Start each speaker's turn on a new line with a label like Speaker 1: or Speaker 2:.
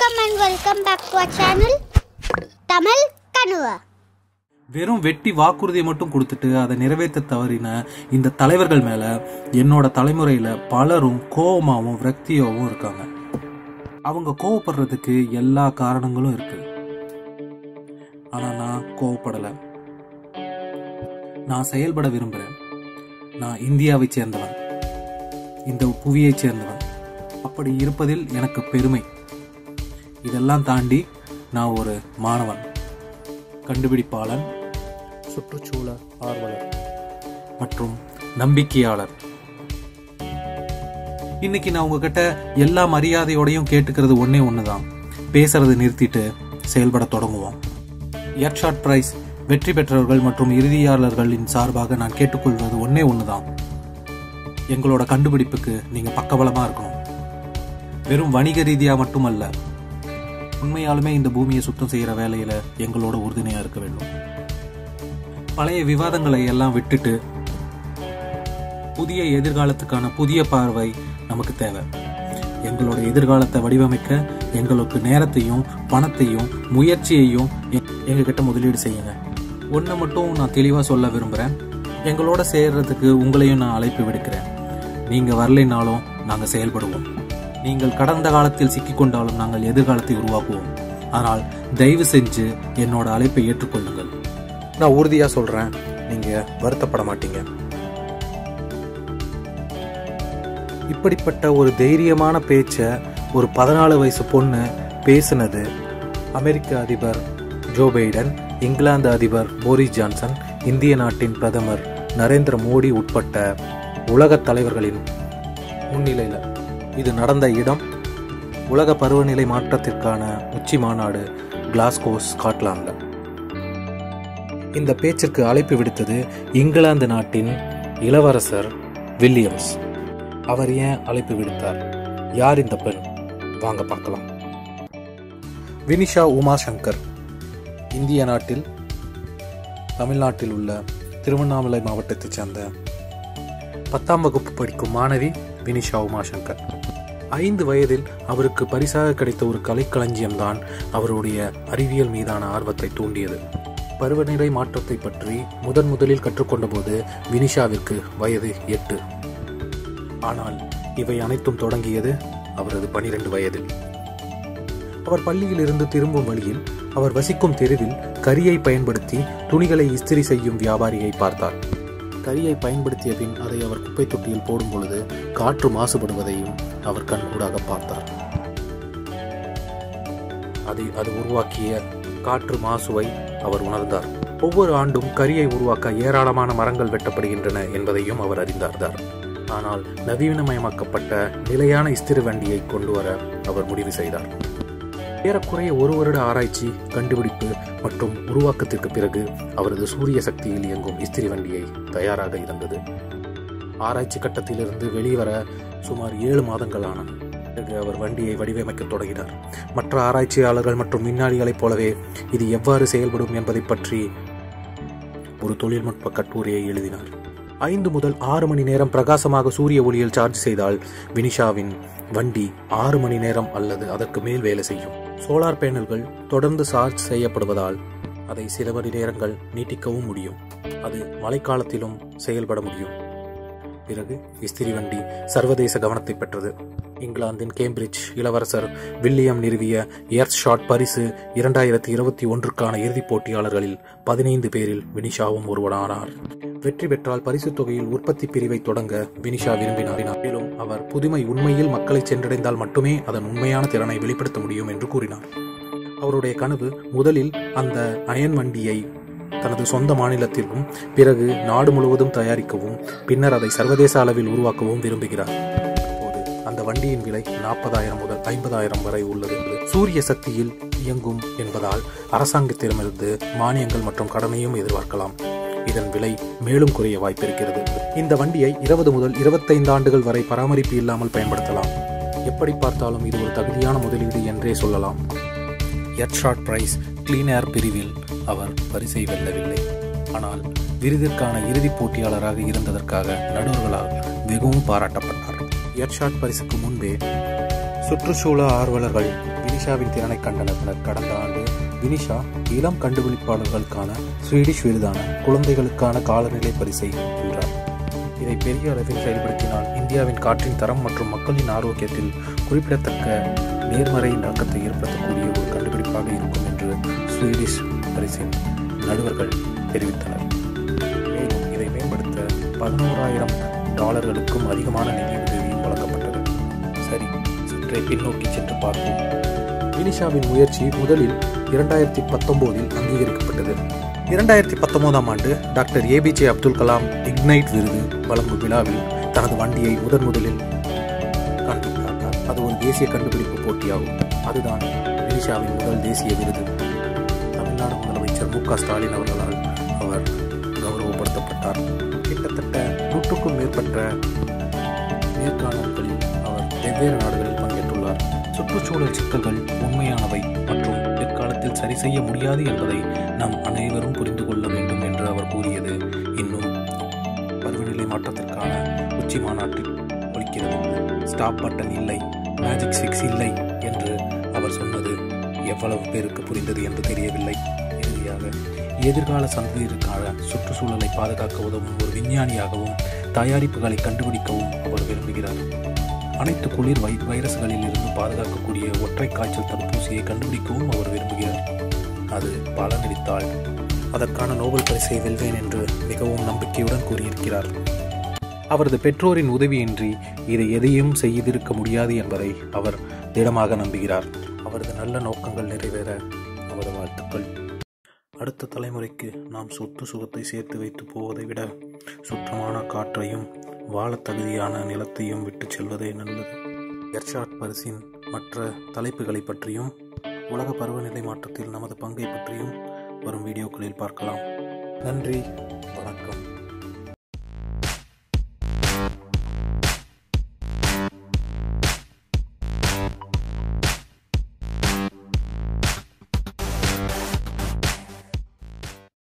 Speaker 1: வணக்கம் and welcome back to our channel Tamil கனுவா
Speaker 2: வெறும் வெட்டி வாக்குறுதியை மட்டும் கொடுத்துட்டு அதை நிறைவேற்ற தவறின இந்த தலைவர்கள் மேல என்னோட தலைமுறையில பலரும் கோபமாவும் விரக்தியாவும் இருக்காங்க அவங்க கோவப்படுறதுக்கு எல்லா காரணங்களும் இருக்கு ஆனா நான் கோவப்படல நான் செயல்பட விரும்புறேன் நான் இந்தியாவை சேர்ந்தவன் இந்த புவியைச் சேர்ந்தவன் அப்படி இருப்பதில் எனக்கு பெருமை இதெல்லாம் தாண்டி நான் ஒரு மாணவன் கண்டுபிடிப்பாளன் சுற்றுச்சூழல் ஆர்வலர் மற்றும் நம்பிக்கையாளர் இன்னைக்கு நான் உங்ககிட்ட எல்லா மரியாதையோடையும் கேட்டுக்கிறது ஒண்ணே ஒண்ணுதான் பேசுறதை நிறுத்திட்டு செயல்பட தொடங்குவோம் எர்ஷாட் பிரைஸ் வெற்றி பெற்றவர்கள் மற்றும் இறுதியாளர்களின் சார்பாக நான் கேட்டுக்கொள்வது ஒண்ணே ஒண்ணுதான் எங்களோட கண்டுபிடிப்புக்கு நீங்க பக்கபலமா இருக்கணும் வெறும் வணிக ரீதியா மட்டுமல்ல உண்மையாலுமே இந்த பூமியை சுத்தம் செய்யற வேலையில எங்களோட உறுதுணையா இருக்க வேண்டும் பழைய விவாதங்களை எல்லாம் விட்டுட்டு புதிய எதிர்காலத்துக்கான புதிய பார்வை நமக்கு தேவை எங்களோட எதிர்காலத்தை வடிவமைக்க எங்களுக்கு நேரத்தையும் பணத்தையும் முயற்சியையும் எ- எங்ககிட்ட முதலீடு செய்யுங்க ஒன்றை மட்டும் நான் தெளிவாக சொல்ல விரும்புகிறேன் எங்களோட சேர்றதுக்கு உங்களையும் நான் அழைப்பு விடுக்கிறேன் நீங்கள் வரலைனாலும் நாங்கள் செயல்படுவோம் நீங்கள் கடந்த காலத்தில் சிக்கிக்கொண்டாலும் நாங்கள் எதிர்காலத்தை உருவாக்குவோம் ஆனால் தயவு செஞ்சு என்னோட அழைப்பை ஏற்றுக்கொள்ளுங்கள் நான் உறுதியாக சொல்கிறேன் நீங்கள் வருத்தப்பட மாட்டீங்க இப்படிப்பட்ட ஒரு தைரியமான பேச்சை ஒரு பதினாலு வயசு பொண்ணு பேசினது அமெரிக்க அதிபர் ஜோ பைடன் இங்கிலாந்து அதிபர் போரிஸ் ஜான்சன் இந்திய நாட்டின் பிரதமர் நரேந்திர மோடி உட்பட்ட உலகத் தலைவர்களின் முன்னிலையில் இது நடந்த இடம் உலக பருவநிலை மாற்றத்திற்கான உச்சி மாநாடு கிளாஸ்கோ ஸ்காட்லாந்தில் இந்த பேச்சிற்கு அழைப்பு விடுத்தது இங்கிலாந்து நாட்டின் இளவரசர் வில்லியம்ஸ் அவர் ஏன் அழைப்பு விடுத்தார் யார் இந்த பெண் வாங்க பார்க்கலாம் வினிஷா உமாசங்கர் இந்திய நாட்டில் தமிழ்நாட்டில் உள்ள திருவண்ணாமலை மாவட்டத்தைச் சேர்ந்த பத்தாம் வகுப்பு படிக்கும் மாணவி வினிஷா உமாசங்கர் ஐந்து வயதில் அவருக்கு பரிசாக கிடைத்த ஒரு கலைக்களஞ்சியம்தான் அவருடைய அறிவியல் மீதான ஆர்வத்தை தூண்டியது பருவநிலை மாற்றத்தை பற்றி முதன் முதலில் கற்றுக்கொண்ட போது வினிஷாவிற்கு வயது எட்டு ஆனால் இவை அனைத்தும் தொடங்கியது அவரது பனிரெண்டு வயதில் அவர் பள்ளியில் இருந்து திரும்பும் வழியில் அவர் வசிக்கும் தெருவில் கரியை பயன்படுத்தி துணிகளை இஸ்திரி செய்யும் வியாபாரியை பார்த்தார் கரியை பயன்படுத்திய பின் அதை அவர் குப்பை தொட்டியில் போடும் பொழுது காற்று மாசுபடுவதையும் அவர் கண்கூடாக பார்த்தார் அதை அது உருவாக்கிய காற்று மாசுவை அவர் உணர்ந்தார் ஒவ்வொரு ஆண்டும் கரியை உருவாக்க ஏராளமான மரங்கள் வெட்டப்படுகின்றன என்பதையும் அவர் அறிந்தார் ஆனால் நவீனமயமாக்கப்பட்ட நிலையான இஸ்திரி வண்டியை கொண்டு வர அவர் முடிவு செய்தார் ஏறக்குறைய ஒரு வருட ஆராய்ச்சி கண்டுபிடிப்பு மற்றும் உருவாக்கத்திற்கு பிறகு அவரது சூரிய சக்தியில் இயங்கும் இஸ்திரி வண்டியை தயாராக இருந்தது ஆராய்ச்சி கட்டத்திலிருந்து வெளிவர சுமார் ஏழு மாதங்கள் ஆனது பிறகு அவர் வண்டியை வடிவமைக்கத் தொடங்கினார் மற்ற ஆராய்ச்சியாளர்கள் மற்றும் விஞ்ஞானிகளைப் போலவே இது எவ்வாறு செயல்படும் என்பதை பற்றி ஒரு தொழில்நுட்ப கட்டுரையை எழுதினார் ஐந்து முதல் ஆறு மணி நேரம் பிரகாசமாக சூரிய ஒளியில் சார்ஜ் செய்தால் வினிஷாவின் வண்டி ஆறு மணி நேரம் அல்லது அதற்கு மேல் வேலை செய்யும் சோலார் பேனல்கள் தொடர்ந்து சார்ஜ் செய்யப்படுவதால் அதை சில மணி நேரங்கள் நீட்டிக்கவும் முடியும் அது மழைக்காலத்திலும் செயல்பட முடியும் பிறகு இஸ்திரி வண்டி சர்வதேச கவனத்தை பெற்றது இங்கிலாந்தின் கேம்பிரிட்ஜ் இளவரசர் வில்லியம் நிறுவிய எர்த் ஷாட் பரிசு இரண்டாயிரத்தி இருபத்தி ஒன்றுக்கான இறுதிப் போட்டியாளர்களில் பதினைந்து பேரில் வினிஷாவும் ஒருவரானார் வெற்றி பெற்றால் பரிசுத் தொகையில் உற்பத்தி பிரிவை தொடங்க வினிஷா விரும்பினார் மேலும் அவர் புதுமை உண்மையில் மக்களை சென்றடைந்தால் மட்டுமே அதன் உண்மையான திறனை வெளிப்படுத்த முடியும் என்று கூறினார் அவருடைய கனவு முதலில் அந்த அயன் வண்டியை தனது சொந்த மாநிலத்திலும் பிறகு நாடு முழுவதும் தயாரிக்கவும் பின்னர் அதை சர்வதேச அளவில் உருவாக்கவும் விரும்புகிறார் இப்போது அந்த வண்டியின் விலை நாற்பதாயிரம் முதல் ஐம்பதாயிரம் வரை உள்ளது சூரிய சக்தியில் இயங்கும் என்பதால் அரசாங்கத்திடமிருந்து மானியங்கள் மற்றும் கடனையும் எதிர்பார்க்கலாம் இதன் விலை மேலும் குறைய வாய்ப்பிருக்கிறது இந்த வண்டியை இருபது முதல் இருபத்தைந்து ஆண்டுகள் வரை பராமரிப்பு இல்லாமல் பயன்படுத்தலாம் எப்படி பார்த்தாலும் இது ஒரு தகுதியான முதலீடு என்றே சொல்லலாம் எர்ஷாட் பிரைஸ் கிளீன் ஏர் பிரிவில் அவர் பரிசை வெல்லவில்லை ஆனால் விருதிற்கான இறுதிப் போட்டியாளராக இருந்ததற்காக நடுவர்களால் மிகவும் பாராட்டப்பட்டார் எர்ஷாட் பரிசுக்கு முன்பே சுற்றுச்சூழல் ஆர்வலர்கள் வினிஷாவின் திறனை கண்டனர் கடந்த ஆண்டு வினிஷா இளம் கண்டுபிடிப்பாளர்களுக்கான ஸ்வீடிஷ் விருதான குழந்தைகளுக்கான காலநிலை பரிசை வென்றார் இதை பெரிய அளவில் செயல்படுத்தினால் இந்தியாவின் காற்றின் தரம் மற்றும் மக்களின் ஆரோக்கியத்தில் குறிப்பிடத்தக்க நேர்மறை தாக்கத்தை ஏற்படுத்தக்கூடிய ஒரு கண்டுபிடிப்பாக இருக்கும் என்று ஸ்வீடிஷ் பரிசின் நடுவர்கள் தெரிவித்தனர் மேலும் இதை மேம்படுத்த பதினோராயிரம் டாலர்களுக்கும் அதிகமான நிதி உதவியும் வழங்கப்பட்டது சரி சற்றே பின்னோக்கி சென்று பார்ப்போம் வினிஷாவின் முயற்சி முதலில் இரண்டாயிரத்தி பத்தொம்போதில் அங்கீகரிக்கப்பட்டது இரண்டாயிரத்தி பத்தொன்பதாம் ஆண்டு டாக்டர் ஏபிஜே அப்துல் கலாம் இக்னைட் விருது வழங்கும் விழாவில் தனது வண்டியை முதன் முதலில் காண்பித்தார் அது ஒரு தேசிய கண்டுபிடிப்பு போட்டியாகும் அதுதான் வினிஷாவின் முதல் தேசிய விருது தமிழ்நாடு முதலமைச்சர் மு க ஸ்டாலின் அவர்களால் அவர் கௌரவப்படுத்தப்பட்டார் கிட்டத்தட்ட நூற்றுக்கும் மேற்பட்ட நேர்காணல்களில் அவர் வெவ்வேறு நாடுகளில் பங்கேற்றுள்ளார் சுற்றுச்சூழல் சிக்கல்கள் உண்மையானவை மற்றும் பிற்காலத்தில் சரி செய்ய முடியாது என்பதை நாம் அனைவரும் புரிந்து கொள்ள வேண்டும் என்று அவர் கூறியது இன்னும் பருவநிலை மாற்றத்திற்கான உச்சி மாநாட்டில் ஒலிக்கிறது ஸ்டாப் பட்டன் இல்லை மேஜிக் சிக்ஸ் இல்லை என்று அவர் சொன்னது எவ்வளவு பேருக்கு புரிந்தது என்று தெரியவில்லை இறுதியாக எதிர்கால சந்ததியிற்கான சுற்றுச்சூழலை பாதுகாக்க உதவும் ஒரு விஞ்ஞானியாகவும் தயாரிப்புகளை கண்டுபிடிக்கவும் அவர் விரும்புகிறார் அனைத்து குளிர் வை வைரஸ்களில் இருந்து பாதுகாக்கக்கூடிய ஒற்றை காய்ச்சல் தடுப்பூசியை கண்டுபிடிக்கவும் அவர் விரும்புகிறார் அது பலனளித்தால் அதற்கான நோபல் பரிசை வெல்வேன் என்று மிகவும் நம்பிக்கையுடன் கூறியிருக்கிறார் அவரது பெற்றோரின் உதவியின்றி இதை எதையும் செய்திருக்க முடியாது என்பதை அவர் திடமாக நம்புகிறார் அவரது நல்ல நோக்கங்கள் நிறைவேற நமது வாழ்த்துக்கள் அடுத்த தலைமுறைக்கு நாம் சொத்து சுகத்தை சேர்த்து வைத்து போவதை விட சுத்தமான காற்றையும் வாழத் தகுதியான நிலத்தையும் விட்டுச் செல்வதே நல்லது எர்ஷாட் பரிசின் மற்ற தலைப்புகளை பற்றியும் உலக பருவநிலை மாற்றத்தில் நமது பங்கை பற்றியும் வரும் வீடியோக்களில் பார்க்கலாம் நன்றி வணக்கம்